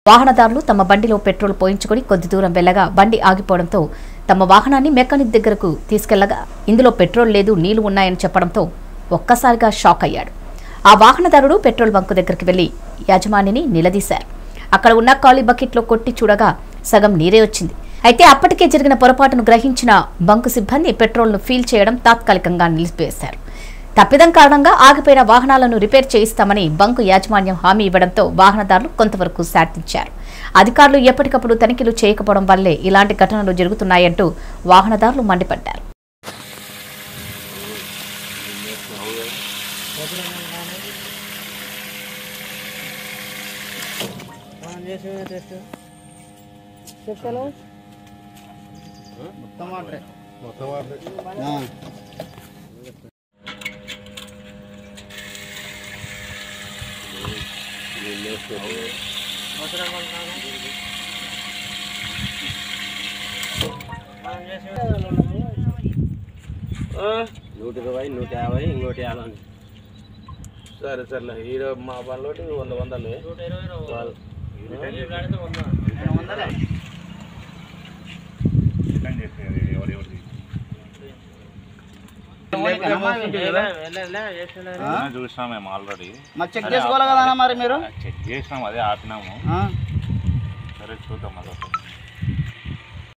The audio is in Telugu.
వాహనదారులు తమ బండిలో పెట్రోల్ పోయించుకొని కొద్ది దూరం వెళ్ళగా బండి ఆగిపోవడంతో తమ వాహనాన్ని మెకానిక్ దగ్గరకు తీసుకెళ్లగా ఇందులో పెట్రోల్ లేదు నీళ్లు ఉన్నాయని చెప్పడంతో ఒక్కసారిగా షాక్ అయ్యాడు ఆ వాహనదారుడు పెట్రోల్ బంకు దగ్గరికి వెళ్లి యజమానిని నిలదీశారు అక్కడ ఉన్న ఖాళీ బకెట్లో కొట్టి చూడగా సగం నీరే వచ్చింది అయితే అప్పటికే జరిగిన పొరపాటును గ్రహించిన బంకు సిబ్బంది పెట్రోల్ను ఫీల్ చేయడం తాత్కాలికంగా నిలిపివేశారు తప్పిదం కారణంగా ఆగిపోయిన వాహనాలను రిపేర్ చేయిస్తామని బంకు యాజమాన్యం హామీ ఇవ్వడంతో వాహనదారులు కొంతవరకు శాంతించారు అధికారులు ఎప్పటికప్పుడు తనిఖీలు చేయకపోవడం వల్లే ఇలాంటి ఘటనలు జరుగుతున్నాయంటూ వాహనదారులు మండిపడ్డారు నూట ఇరవై నూట యాభై ఇంకోటి యాభై సరే సర్లే ఈడ మా బండ్లోటి వంద వందలు వాళ్ళు చూసినాం మేము ఆల్రెడీ మరి చెక్ చేసుకోవాలి కదా మరి మీరు చెక్ చేసినాం అదే ఆపినాము ఆ? సరే చూద్దాం అదొక